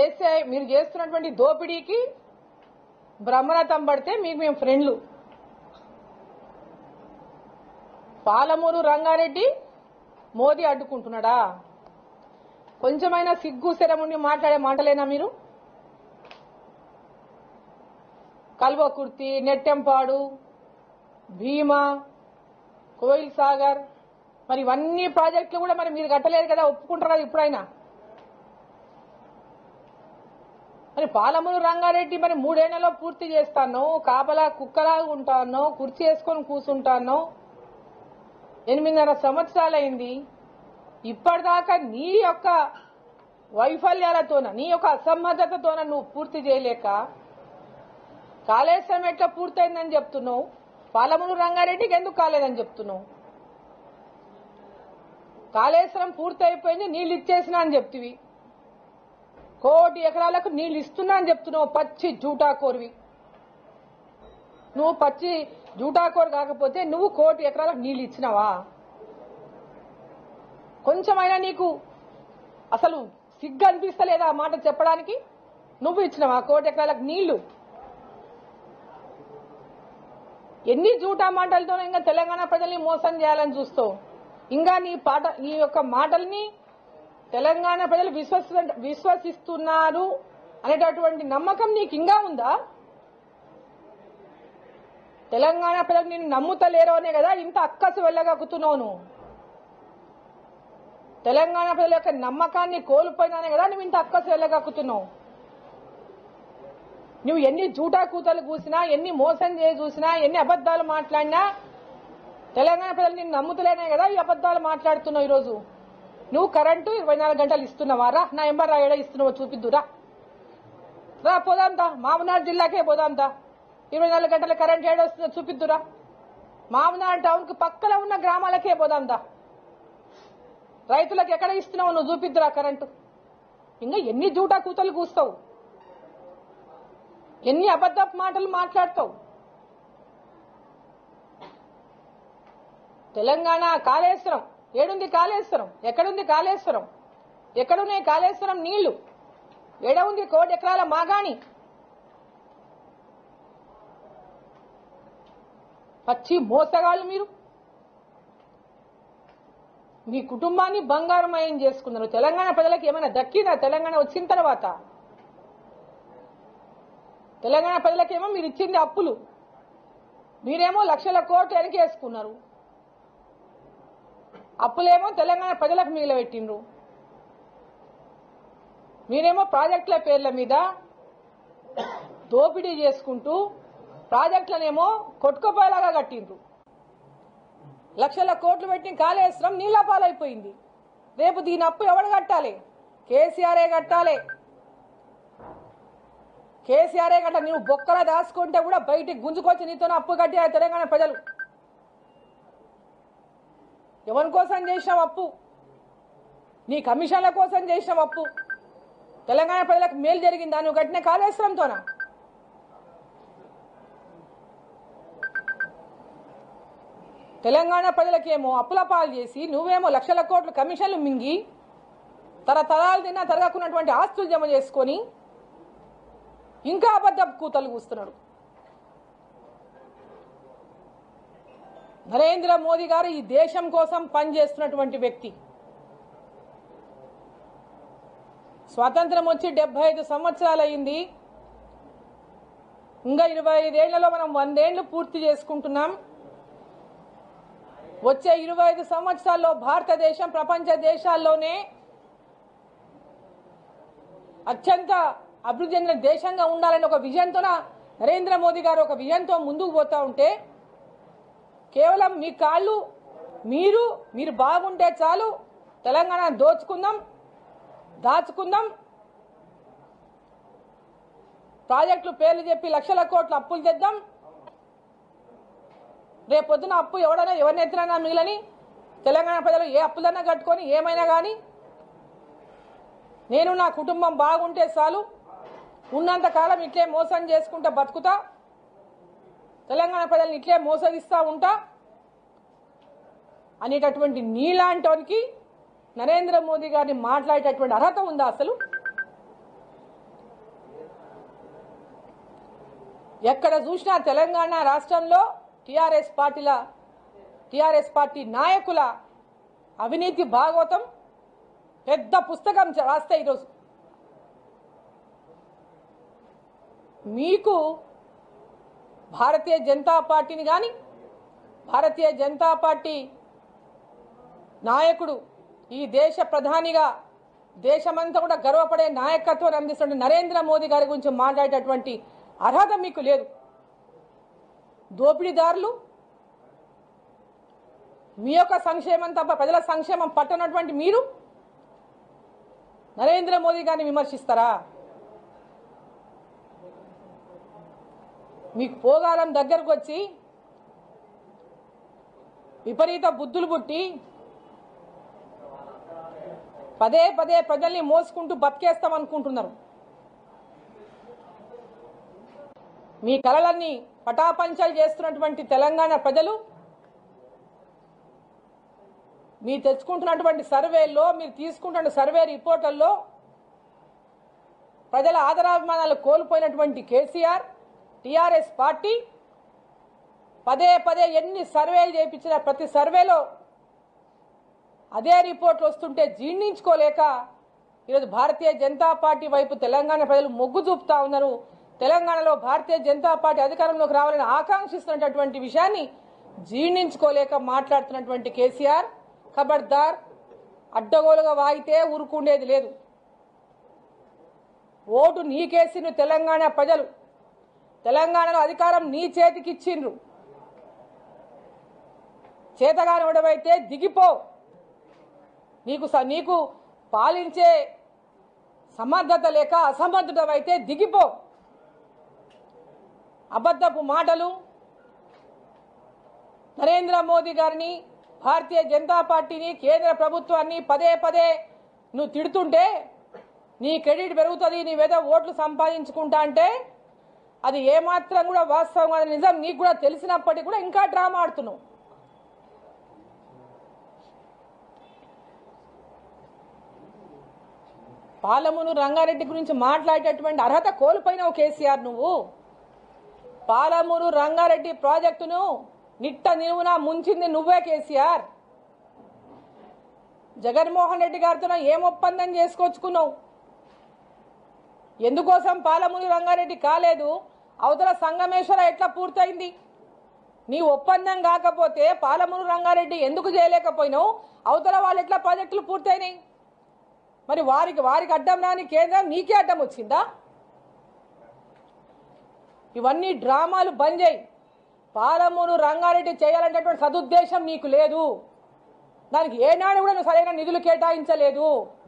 చేసే మీరు చేస్తున్నటువంటి దోపిడీకి బ్రహ్మరథం పడితే మీకు మేము ఫ్రెండ్లు పాలమూరు రంగారెడ్డి మోదీ అడ్డుకుంటున్నాడా కొంచెమైనా సిగ్గు శరముండి మాట్లాడే మాటలేనా మీరు కల్వకుర్తి నెట్టెంపాడు భీమా కోయిల్ సాగర్ మరి ఇవన్నీ ప్రాజెక్టులు కూడా మరి మీరు కట్టలేదు కదా ఒప్పుకుంటారు కదా ఇప్పుడైనా మరి పాలమూరు రంగారెడ్డి మరి మూడేళ్లలో పూర్తి చేస్తాను కాపలా కుక్కలా ఉంటాను కుర్చీ వేసుకొని కూర్చుంటాను ఎనిమిదిన్నర సంవత్సరాలైంది ఇప్పటిదాకా నీ యొక్క వైఫల్యాలతోన నీ యొక్క అసమర్థతతోన నువ్వు పూర్తి చేయలేక కాళేశ్వరం ఎట్లా పూర్తయిందని చెప్తున్నావు పాలమూరు రంగారెడ్డికి ఎందుకు కాలేదని చెప్తున్నావు కాళేశ్వరం పూర్తి అయిపోయింది నీళ్ళు ఇచ్చేసినా అని చెప్తివి కోటి ఎకరాలకు నీళ్ళు ఇస్తున్నా అని చెప్తున్నావు పచ్చి జూటాకోరివి నువ్వు పచ్చి జూటాకోరు కాకపోతే నువ్వు కోటి ఎకరాలకు నీళ్ళు ఇచ్చినావా కొంచెమైనా నీకు అసలు సిగ్గు అనిపిస్తలేదా ఆ మాట చెప్పడానికి నువ్వు ఇచ్చినావా కోటి ఎకరాలకు నీళ్లు ఎన్ని జూటా మాటలతో ఇంకా తెలంగాణ ప్రజల్ని మోసం చేయాలని చూస్తావు ఇంకా నీ పాట నీ యొక్క మాటల్ని తెలంగాణ ప్రజలు విశ్వసి విశ్వసిస్తున్నారు అనేటటువంటి నమ్మకం నీకు ఇంకా ఉందా తెలంగాణ ప్రజలు నిన్ను నమ్ముతలేరు అనే కదా ఇంత అక్కసు వెళ్ళగక్కుతున్నావు నువ్వు తెలంగాణ ప్రజల యొక్క నమ్మకాన్ని కోల్పోయినానే కదా నువ్వు ఇంత అక్కసు వెళ్ళగక్కుతున్నావు నువ్వు ఎన్ని జూటా కూతలు కూసినా ఎన్ని మోసం చేసి చూసినా ఎన్ని అబద్దాలు మాట్లాడినా తెలంగాణ ప్రజలు నిన్ను నమ్ముతలేనే కదా ఈ అబద్దాలు మాట్లాడుతున్నావు ఈరోజు నువ్వు కరెంటు ఇరవై నాలుగు గంటలు ఇస్తున్నావా రా నా ఎంబర్ రాయడా ఇస్తున్నావో చూపిద్దురా రా పోదాందా మామనాడు జిల్లాకే పోదాందా ఇరవై నాలుగు గంటల కరెంట్ ఏడు వస్తుందో చూపిద్దురా మామనాడు టౌన్ కు పక్కన ఉన్న గ్రామాలకే పోదాందా రైతులకు ఎక్కడ ఇస్తున్నావు నువ్వు చూపిద్దురా కరెంటు ఇంకా ఎన్ని జూటా కూతలు కూస్తావు ఎన్ని అబద్ధపు మాటలు మాట్లాడతావు తెలంగాణ కాళేశ్వరం ఏడుంది కాళేశ్వరం ఎక్కడుంది కాళేశ్వరం ఎక్కడున్నాయి కాళేశ్వరం నీళ్లు ఏడ ఉంది కోటి ఎకరాల మాగాణి పచ్చి మోసగాళ్ళు మీరు మీ కుటుంబాన్ని బంగారమయం చేసుకున్నారు తెలంగాణ ప్రజలకు ఏమైనా దక్కిందా తెలంగాణ వచ్చిన తర్వాత తెలంగాణ ప్రజలకేమో మీరు ఇచ్చింది అప్పులు మీరేమో లక్షల కోట్లు వెనకేసుకున్నారు అప్పులేమో తెలంగాణ ప్రజలకు మిగిలబెట్టిండ్రు మీరేమో ప్రాజెక్టుల పేర్ల మీద దోపిడీ చేసుకుంటూ ప్రాజెక్టులనేమో కొట్టుకోపోయేలాగా కట్టిండ్రు లక్షల కోట్లు పెట్టిన కాళేశ్వరం నీళ్ల పాలైపోయింది రేపు దీని అప్పు ఎవడు కట్టాలి కేసీఆరే కట్టాలి కేసీఆరే కట్ట నువ్వు బొక్కలా దాచుకుంటే కూడా బయటికి గుంజుకొచ్చి నీతో అప్పు కట్టి ఆ తెలంగాణ ప్రజలు ఎవరి కోసం చేసినావు అప్పు నీ కమిషన్ల కోసం చేసినావు అప్పు తెలంగాణ ప్రజలకు మేలు జరిగిందా నువ్వు కట్టిన కాళేశ్వరంతోనా తెలంగాణ ప్రజలకేమో అప్పుల పాలు చేసి నువ్వేమో లక్షల కోట్లు కమిషన్లు మింగి తరతరాలు తిన్నా తరగకున్నటువంటి ఆస్తులు జమ చేసుకొని ఇంకా అబద్ధపు కూతలు కూస్తున్నాడు నరేంద్ర మోదీ గారు ఈ దేశం కోసం పనిచేస్తున్నటువంటి వ్యక్తి స్వాతంత్రం వచ్చి డెబ్బై ఐదు సంవత్సరాలు అయింది ఇంకా ఇరవై ఐదేళ్లలో మనం వందేళ్లు పూర్తి చేసుకుంటున్నాం వచ్చే ఇరవై ఐదు సంవత్సరాల్లో భారతదేశం ప్రపంచ దేశాల్లోనే అత్యంత అభివృద్ధి చెందిన దేశంగా ఉండాలని ఒక విజన్తో నరేంద్ర మోదీ గారు ఒక విజన్తో ముందుకు పోతా ఉంటే కేవలం మీ కాళ్ళు మీరు మీరు బాగుంటే చాలు తెలంగాణ దోచుకుందాం దాచుకుందాం ప్రాజెక్టులు పేర్లు చెప్పి లక్షల కోట్ల అప్పులు తెద్దాం రేపొద్దున అప్పు ఎవడైనా ఎవరిని ఎత్తినా మిగిలని తెలంగాణ ప్రజలు ఏ అప్పులన్నా కట్టుకొని ఏమైనా కానీ నేను నా కుటుంబం బాగుంటే చాలు ఉన్నంత కాలం ఇట్లే మోసం చేసుకుంటా బతుకుతా తెలంగాణ ప్రజల్ని ఇట్లే మోసగిస్తా ఉంటా అనేటటువంటి నీలాంటోనికి నరేంద్ర మోదీ గారిని మాట్లాడేటటువంటి అర్హత ఉందా అసలు ఎక్కడ చూసినా తెలంగాణ రాష్ట్రంలో టిఆర్ఎస్ పార్టీల టిఆర్ఎస్ పార్టీ నాయకుల అవినీతి భాగవతం పెద్ద పుస్తకం చ- రాస్తే ఈరోజు మీకు భారతీయ జనతా పార్టీని కానీ భారతీయ జనతా పార్టీ నాయకుడు ఈ దేశ ప్రధానిగా దేశమంతా కూడా గర్వపడే నాయకత్వాన్ని అందిస్తున్న నరేంద్ర మోదీ గారి గురించి మాట్లాడేటటువంటి అర్హత మీకు లేదు దోపిడీదారులు మీ యొక్క సంక్షేమం తప్ప ప్రజల సంక్షేమం పట్టనటువంటి మీరు నరేంద్ర మోదీ గారిని విమర్శిస్తారా మీకు పోగాలం దగ్గరకు వచ్చి విపరీత బుద్ధులు పుట్టి పదే పదే ప్రజల్ని మోసుకుంటూ బతికేస్తాం అనుకుంటున్నారు మీ కలలన్నీ పటాపంచలు చేస్తున్నటువంటి తెలంగాణ ప్రజలు మీరు తెచ్చుకుంటున్నటువంటి సర్వేల్లో మీరు తీసుకుంటున్న సర్వే రిపోర్టుల్లో ప్రజల ఆదరాభిమానాలు కోల్పోయినటువంటి కేసీఆర్ టీఆర్ఎస్ పార్టీ పదే పదే ఎన్ని సర్వేలు చేయించిన ప్రతి సర్వేలో అదే రిపోర్ట్లు వస్తుంటే జీర్ణించుకోలేక ఈరోజు భారతీయ జనతా పార్టీ వైపు తెలంగాణ ప్రజలు మొగ్గు చూపుతా ఉన్నారు తెలంగాణలో భారతీయ జనతా పార్టీ అధికారంలోకి రావాలని ఆకాంక్షిస్తున్నటువంటి విషయాన్ని జీర్ణించుకోలేక మాట్లాడుతున్నటువంటి కేసీఆర్ ఖబర్దార్ అడ్డగోలుగా వాగితే ఊరుకుండేది లేదు ఓటు నీకేసిన తెలంగాణ ప్రజలు తెలంగాణలో అధికారం నీ చేతికి ఇచ్చిండ్రు చేతగాని ఉడవైతే దిగిపో నీకు స- నీకు పాలించే సమర్థత లేక అసమర్థుడవైతే దిగిపో అబద్ధపు మాటలు నరేంద్ర మోదీ గారిని భారతీయ జనతా పార్టీని కేంద్ర ప్రభుత్వాన్ని పదే పదే నువ్వు తిడుతుంటే నీ క్రెడిట్ పెరుగుతుంది నీవేదో ఓట్లు సంపాదించుకుంటా అంటే అది ఏమాత్రం కూడా వాస్తవం కాదు నిజం నీకు కూడా తెలిసినప్పటికీ కూడా ఇంకా డ్రామా ఆడుతున్నావు పాలమూరు రంగారెడ్డి గురించి మాట్లాడేటటువంటి అర్హత కోల్పోయినావు కేసీఆర్ నువ్వు పాలమూరు రంగారెడ్డి ప్రాజెక్టును నిట్ట నిలువున ముంచింది నువ్వే కేసీఆర్ జగన్మోహన్ రెడ్డి గారితో ఏం ఒప్పందం చేసుకొచ్చుకున్నావు ఎందుకోసం పాలమూరు రంగారెడ్డి కాలేదు అవతల సంగమేశ్వర ఎట్లా పూర్తయింది నీ ఒప్పందం కాకపోతే పాలమూరు రంగారెడ్డి ఎందుకు చేయలేకపోయినావు అవతల వాళ్ళు ఎట్లా ప్రాజెక్టులు పూర్తయినాయి మరి వారికి వారికి అడ్డం రాని కేంద్రం నీకే అడ్డం వచ్చిందా ఇవన్నీ డ్రామాలు బంద్ చేయి పాలమూరు రంగారెడ్డి చేయాలనేటువంటి సదుద్దేశం నీకు లేదు దానికి ఏనాడు కూడా నువ్వు సరైన నిధులు కేటాయించలేదు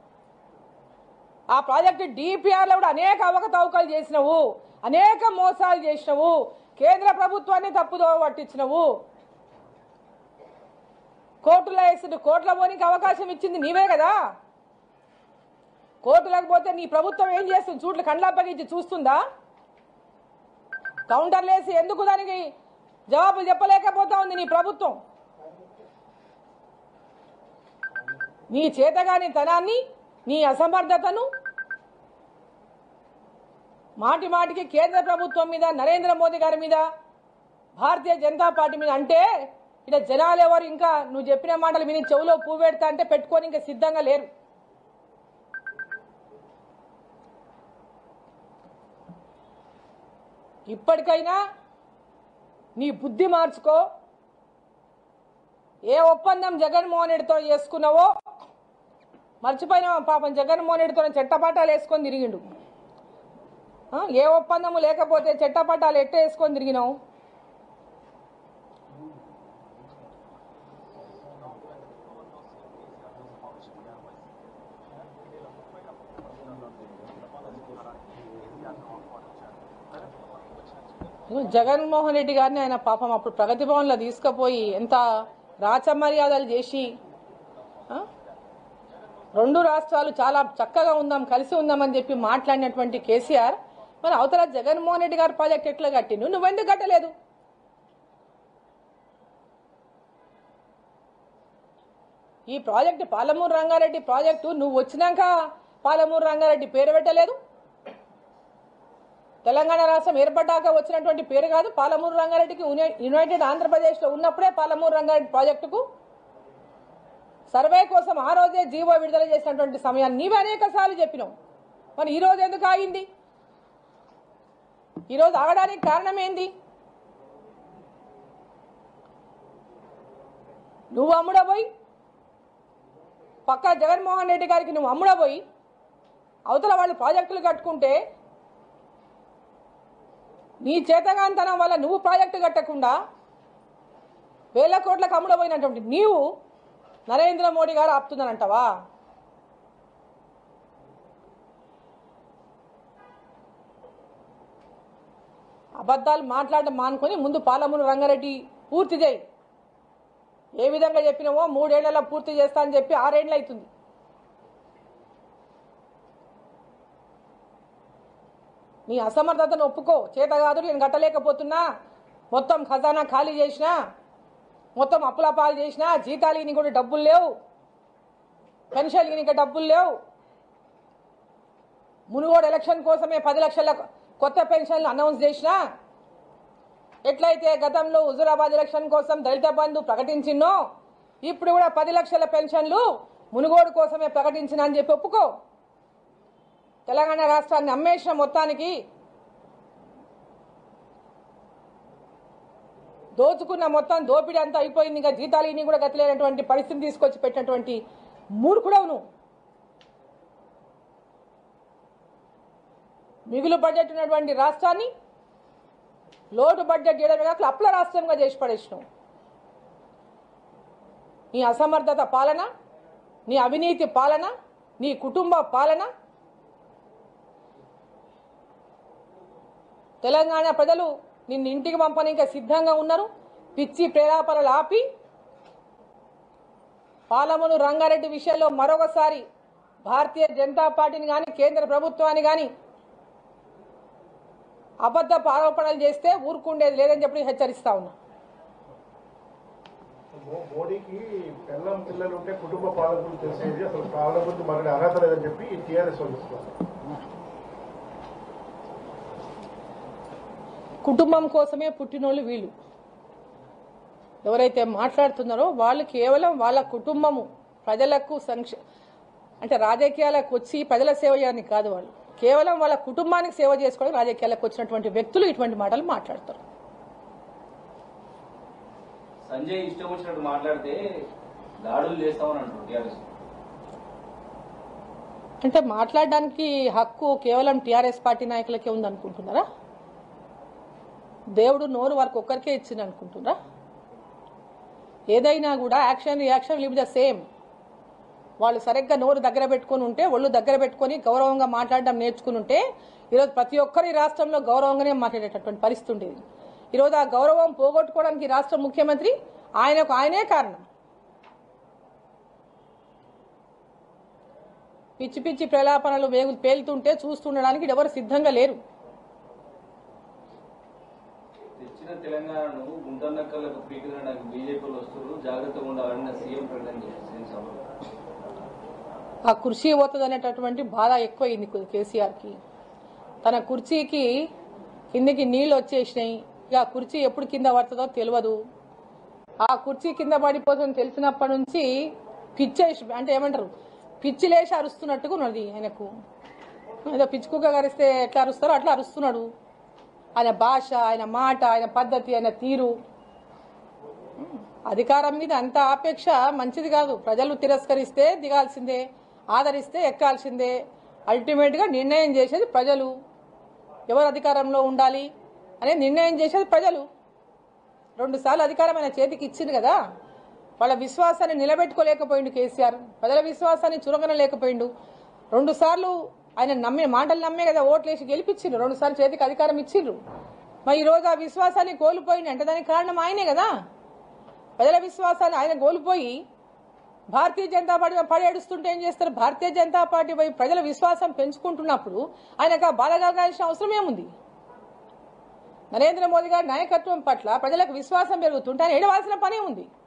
ఆ ప్రాజెక్టు డిపిఆర్లో కూడా అనేక అవకతవకలు చేసినవు అనేక మోసాలు చేసినవు కేంద్ర ప్రభుత్వాన్ని తప్పుదో పట్టించినవు కోర్టులో వేసిన కోర్టులో పోనీకి అవకాశం ఇచ్చింది నీవే కదా కోర్టులకు పోతే నీ ప్రభుత్వం ఏం చేస్తుంది చూట్లు కండ్లప్పగించి చూస్తుందా కౌంటర్లు వేసి ఎందుకు దానికి జవాబులు చెప్పలేకపోతా ఉంది నీ ప్రభుత్వం నీ చేతగాని తనాన్ని నీ అసమర్థతను మాటి మాటికి కేంద్ర ప్రభుత్వం మీద నరేంద్ర మోదీ గారి మీద భారతీయ జనతా పార్టీ మీద అంటే ఇక్కడ జనాలు ఎవరు ఇంకా నువ్వు చెప్పిన మాటలు విని చెవులో పువ్వు పెడతా అంటే పెట్టుకొని ఇంకా సిద్ధంగా లేరు ఇప్పటికైనా నీ బుద్ధి మార్చుకో ఏ ఒప్పందం జగన్మోహన్ రెడ్డితో చేసుకున్నావో మర్చిపోయినావా పాపం జగన్మోహన్ రెడ్డితో చెట్టపట్టాలు వేసుకొని తిరిగిండు ఆ, ఏ ఒప్పందము లేకపోతే చెట్టపట్టాలు ఎట్ట వేసుకొని తిరిగినావు జగన్మోహన్ రెడ్డి గారిని ఆయన పాపం అప్పుడు ప్రగతి భవన్లో తీసుకుపోయి ఎంత రాచమర్యాదలు చేసి ఆ? రెండు రాష్ట్రాలు చాలా చక్కగా ఉందాం కలిసి ఉందామని చెప్పి మాట్లాడినటువంటి కేసీఆర్ మరి అవతల జగన్మోహన్ రెడ్డి గారి ప్రాజెక్ట్ ఎట్లా కట్టిండు నువ్వెందుకు కట్టలేదు ఈ ప్రాజెక్టు పాలమూరు రంగారెడ్డి ప్రాజెక్టు నువ్వు వచ్చినాక పాలమూరు రంగారెడ్డి పేరు పెట్టలేదు తెలంగాణ రాష్ట్రం ఏర్పడ్డాక వచ్చినటువంటి పేరు కాదు పాలమూరు రంగారెడ్డికి యునై- యునైటెడ్ ఆంధ్రప్రదేశ్లో ఉన్నప్పుడే పాలమూరు రంగారెడ్డి ప్రాజెక్టుకు సర్వే కోసం ఆ రోజే జీవో విడుదల చేసినటువంటి సమయాన్ని నీవే అనేక సార్లు చెప్పినావు మరి ఈ రోజు ఎందుకు ఆగింది ఈ రోజు ఆగడానికి కారణం ఏంది నువ్వు అమ్ముడబోయి పక్క జగన్మోహన్ రెడ్డి గారికి నువ్వు అమ్ముడబోయి అవతల వాళ్ళు ప్రాజెక్టులు కట్టుకుంటే నీ చేతగాంతనం వల్ల నువ్వు ప్రాజెక్టు కట్టకుండా వేల కోట్లకు అమ్ముడబోయినటువంటి నీవు నరేంద్ర మోడీ గారు ఆపుతుందనంటావా అబద్ధాలు మాట్లాడడం మానుకొని ముందు పాలమూరు రంగారెడ్డి పూర్తి చేయి ఏ విధంగా చెప్పినావో మూడేళ్లలో పూర్తి చేస్తా అని చెప్పి ఆరేళ్ళు అవుతుంది నీ అసమర్థతను ఒప్పుకో చేత కాదు నేను కట్టలేకపోతున్నా మొత్తం ఖజానా ఖాళీ చేసినా మొత్తం అప్పుల పాలు చేసినా జీతాలు నీకు కూడా డబ్బులు లేవు పెన్షన్కి నీకు డబ్బులు లేవు మునుగోడు ఎలక్షన్ కోసమే పది లక్షల కొత్త పెన్షన్లు అనౌన్స్ చేసినా ఎట్లయితే గతంలో హుజురాబాద్ ఎలక్షన్ కోసం దళిత బంధు ప్రకటించినో ఇప్పుడు కూడా పది లక్షల పెన్షన్లు మునుగోడు కోసమే ప్రకటించిన అని చెప్పి ఒప్పుకో తెలంగాణ రాష్ట్రాన్ని అమ్మేసిన మొత్తానికి దోచుకున్న మొత్తం దోపిడీ అంతా అయిపోయింది ఇంకా జీతాలు ఇన్ని కూడా గతిలేనటువంటి పరిస్థితి తీసుకొచ్చి పెట్టినటువంటి మూర్ఖుడవు నువ్వు మిగులు బడ్జెట్ ఉన్నటువంటి రాష్ట్రాన్ని లోటు బడ్జెట్ చేయడమే కాక అప్పుల రాష్ట్రంగా చేసి పడేసినావు నీ అసమర్థత పాలన నీ అవినీతి పాలన నీ కుటుంబ పాలన తెలంగాణ ప్రజలు నిన్ను ఇంటికి పంపనీక సిద్ధంగా ఉన్నారు పిచ్చి ప్రేరాపణలు ఆపి పాలమును రంగారెడ్డి విషయంలో మరొకసారి భారతీయ జనతా పార్టీని కానీ కేంద్ర ప్రభుత్వాన్ని కానీ అబద్ధపు ఆరోపణలు చేస్తే ఊరుకుండేది లేదని చెప్పి హెచ్చరిస్తా ఉన్నా మో- మోడీకి పెళ్ళం పిల్లలు ఉంటే కుటుంబ పాలకులు తెలిసేది అసలు పాలకులు మరి అర్హత లేదని చెప్పి టీఆర్ఎస్ వాళ్ళు ఇస్తున్నారు కుటుంబం కోసమే పుట్టినోళ్ళు వీళ్ళు ఎవరైతే మాట్లాడుతున్నారో వాళ్ళు కేవలం వాళ్ళ కుటుంబము ప్రజలకు సంక్ష అంటే రాజకీయాలకు వచ్చి ప్రజల సేవ చేయడానికి కాదు వాళ్ళు కేవలం వాళ్ళ కుటుంబానికి సేవ చేసుకోవడం రాజకీయాలకు వచ్చినటువంటి వ్యక్తులు ఇటువంటి మాటలు మాట్లాడతారు సంజయ్ ఇష్టం వచ్చినట్టు మాట్లాడితే దాడులు చేస్తామని అంటారు టీఆర్ఎస్ అంటే మాట్లాడడానికి హక్కు కేవలం టీఆర్ఎస్ పార్టీ నాయకులకే ఉంది అనుకుంటున్నారా దేవుడు నోరు వారికి ఒక్కరికే ఇచ్చింది అనుకుంటున్నారా ఏదైనా కూడా action reaction live the same వాళ్ళు సరిగ్గా నోరు దగ్గర పెట్టుకొని ఉంటే ఒళ్ళు దగ్గర పెట్టుకొని గౌరవంగా మాట్లాడడం నేర్చుకుని ఉంటే ఈరోజు ప్రతి ఒక్కరు ఈ రాష్ట్రంలో గౌరవంగానే మాట్లాడేటటువంటి పరిస్థితి ఉండేది ఈరోజు ఆ గౌరవం పోగొట్టుకోవడానికి ఈ రాష్ట్ర ముఖ్యమంత్రి ఆయనకు ఆయనే కారణం పిచ్చి పిచ్చి ప్రలాపనలు వేగు పేలుతుంటే చూస్తుండడానికి ఎవరు సిద్ధంగా లేరు తెచ్చిన తెలంగాణను గుంటనక్కలకు పీకడానికి బీజేపీలు వస్తున్నారు జాగ్రత్తగా ఉండాలని సీఎం ప్రకటన చేసింది సభలో ఆ కుర్చీ పోతుంది అనేటటువంటి బాధ ఎక్కువైంది కేసీఆర్ కి తన కుర్చీకి కిందికి నీళ్లు వచ్చేసినాయి ఇక ఆ కుర్చీ ఎప్పుడు కింద పడుతుందో తెలియదు ఆ కుర్చీ కింద పడిపోతుందని తెలిసినప్పటి నుంచి పిచ్చేసి అంటే ఏమంటారు పిచ్చిలేసి అరుస్తున్నట్టుగా ఉన్నది ఆయనకు ఏదో పిచ్చి కుక్క కరిస్తే ఎట్లా అరుస్తారో అట్లా అరుస్తున్నాడు ఆయన భాష ఆయన మాట ఆయన పద్ధతి ఆయన తీరు అధికారం మీద అంత ఆపేక్ష మంచిది కాదు ప్రజలు తిరస్కరిస్తే దిగాల్సిందే ఆదరిస్తే ఎక్కాల్సిందే అల్టిమేట్ గా నిర్ణయం చేసేది ప్రజలు ఎవరు అధికారంలో ఉండాలి అనే నిర్ణయం చేసేది ప్రజలు రెండు సార్లు అధికారం ఆయన చేతికి ఇచ్చింది కదా వాళ్ళ విశ్వాసాన్ని నిలబెట్టుకోలేకపోయిండు కేసీఆర్ ప్రజల విశ్వాసాన్ని చురగనలేకపోయిండు రెండు సార్లు ఆయన నమ్మే మాటలు నమ్మే కదా ఓట్లేసి గెలిపించిండ్రు రెండు సార్లు చేతికి అధికారం ఇచ్చిండ్రు మరి ఈ రోజు ఆ విశ్వాసాన్ని కోల్పోయింది అంటే దానికి కారణం ఆయనే కదా ప్రజల విశ్వాసాన్ని ఆయన కోల్పోయి భారతీయ జనతా పార్టీ పడేడుస్తుంటే ఏం చేస్తారు భారతీయ జనతా పార్టీ పై ప్రజల విశ్వాసం పెంచుకుంటున్నప్పుడు ఆయనకు ఆ బాధ కలగాల్సిన అవసరం ఏముంది నరేంద్ర మోదీ గారి నాయకత్వం పట్ల ప్రజలకు విశ్వాసం పెరుగుతుంటే ఆయన ఏడవాల్సిన పనే ఉంది